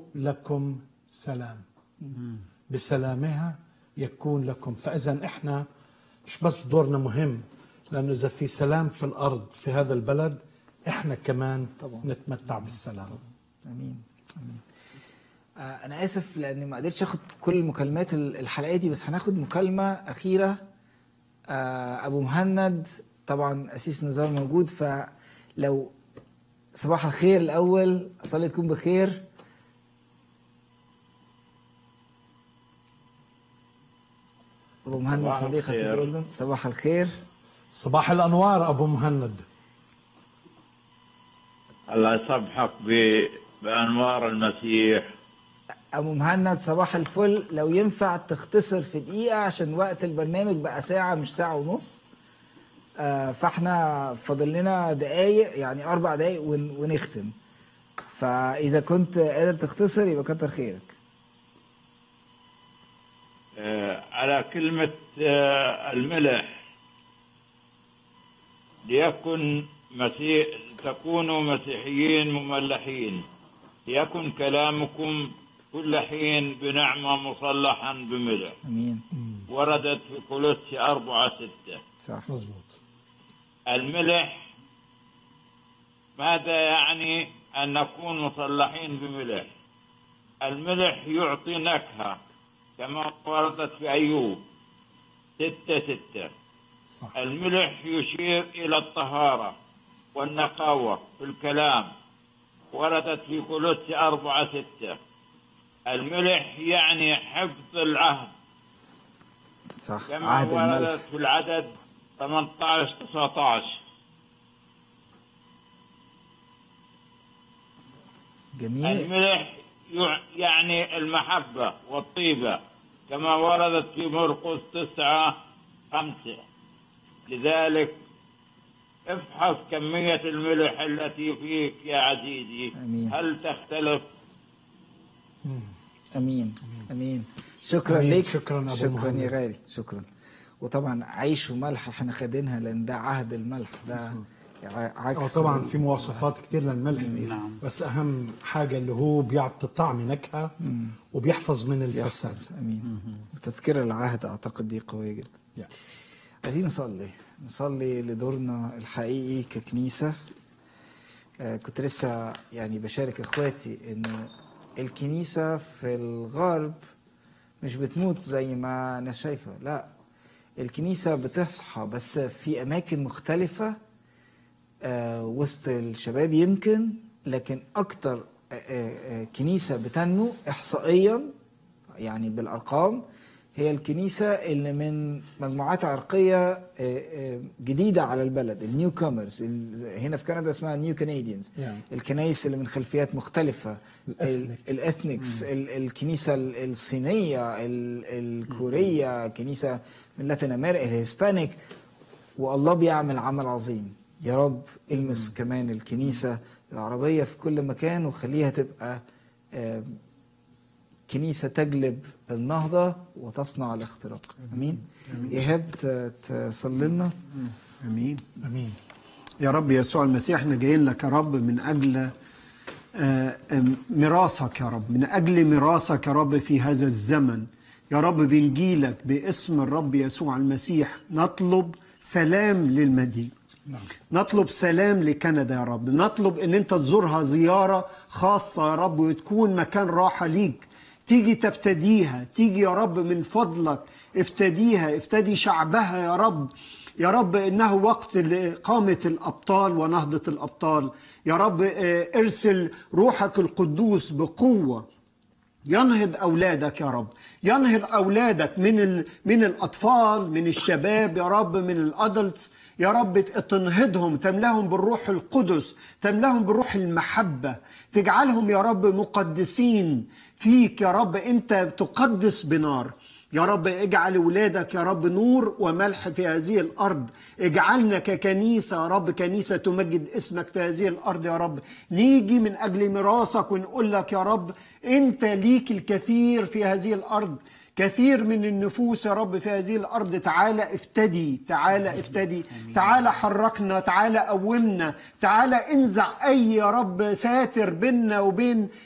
لكم سلام بسلامها يكون لكم فاذا احنا مش بس دورنا مهم لانه اذا في سلام في الارض في هذا البلد احنا كمان طبعاً. نتمتع بالسلام امين امين آه انا اسف لاني ما قدرتش اخد كل مكالمات ال- الحلقه دي بس هناخد مكالمه اخيره آه ابو مهند طبعا اسيس نزار موجود فلو صباح الخير الاول اصلي تكون بخير ابو مهند صباح صديقك في الخير. الاردن صباح الخير صباح الانوار ابو مهند الله يصبحك ب- بأنوار المسيح ابو مهند صباح الفل لو ينفع تختصر في دقيقه عشان وقت البرنامج بقى ساعه مش ساعه ونص آه فاحنا فاضل لنا دقايق يعني اربع دقايق ون ونختم فاذا كنت قادر تختصر يبقى كتر خيرك آه، على كلمة آه، الملح ليكن مسيح تكونوا مسيحيين مملحين ليكن كلامكم كل حين بنعمة مصلحا بملح امين وردت في كولوسي أربعة ستة صح مزبوط الملح ماذا يعني أن نكون مصلحين بملح الملح يعطي نكهة كما وردت في أيوب ستة ستة صح الملح يشير إلى الطهارة والنقاوة في الكلام وردت في كولوسي أربعة ستة الملح يعني حفظ العهد صح كما عهد الملح وردت في العدد 18 19 جميل الملح يع- يعني المحبة والطيبة كما وردت في مرقس تسعة خمسة لذلك افحص كمية الملح التي فيك يا عزيزي آمين. هل تختلف امين امين شكرا أمين. ليك شكراً أبو شكرا مهند. يا غالي شكرا وطبعا عيش وملح احنا خدينها لان ده عهد الملح ده ع- عكس طبعا ال- في مواصفات كتير للملح نعم. بس اهم حاجه اللي هو بيعطي طعم نكهه وبيحفظ من الفساد يحفظ امين وتذكير العهد اعتقد دي قويه جدا يا. عايزين نصلي نصلي لدورنا الحقيقي ككنيسه آه كنت لسه يعني بشارك اخواتي انه الكنيسه في الغرب مش بتموت زي ما الناس شايفه لا الكنيسه بتصحى بس في اماكن مختلفه آه، وسط الشباب يمكن لكن اكتر آه، آه، آه، كنيسه بتنمو احصائيا يعني بالارقام هي الكنيسه اللي من مجموعات عرقيه آه، آه، جديده على البلد النيو كومرز هنا في كندا اسمها نيو كنديانز يعني. الكنايس اللي من خلفيات مختلفه الإثنيك. الاثنكس ال- الكنيسه ال- الصينيه ال- الكوريه كنيسه من لاتين امريكا الهسبانيك والله بيعمل عمل عظيم يا رب المس كمان الكنيسه العربيه في كل مكان وخليها تبقى آه، كنيسه تجلب النهضه وتصنع الاختراق امين ايهاب ت- تصلي لنا امين امين يا رب يسوع المسيح احنا جايين لك يا رب من اجل آه، آم، ميراثك يا رب من اجل ميراثك يا رب في هذا الزمن يا رب بنجيلك باسم الرب يسوع المسيح نطلب سلام للمدينه نعم نطلب سلام لكندا يا رب نطلب ان انت تزورها زيارة خاصة يا رب وتكون مكان راحة ليك تيجي تفتديها تيجي يا رب من فضلك افتديها افتدي شعبها يا رب يا رب انه وقت لإقامة الابطال ونهضة الابطال يا رب آه، ارسل روحك القدوس بقوة ينهض اولادك يا رب ينهض اولادك من ال... من الاطفال من الشباب يا رب من الادلتس يا رب تنهضهم تملاهم بالروح القدس تملاهم بالروح المحبه تجعلهم يا رب مقدسين فيك يا رب انت تقدس بنار يا رب اجعل ولادك يا رب نور وملح في هذه الارض اجعلنا ككنيسه يا رب كنيسه تمجد اسمك في هذه الارض يا رب نيجي من اجل ميراثك ونقول لك يا رب انت ليك الكثير في هذه الارض كثير من النفوس يا رب في هذه الارض تعالى افتدي تعالى افتدي تعالى حركنا تعالى قومنا تعالى انزع اي يا رب ساتر بيننا وبين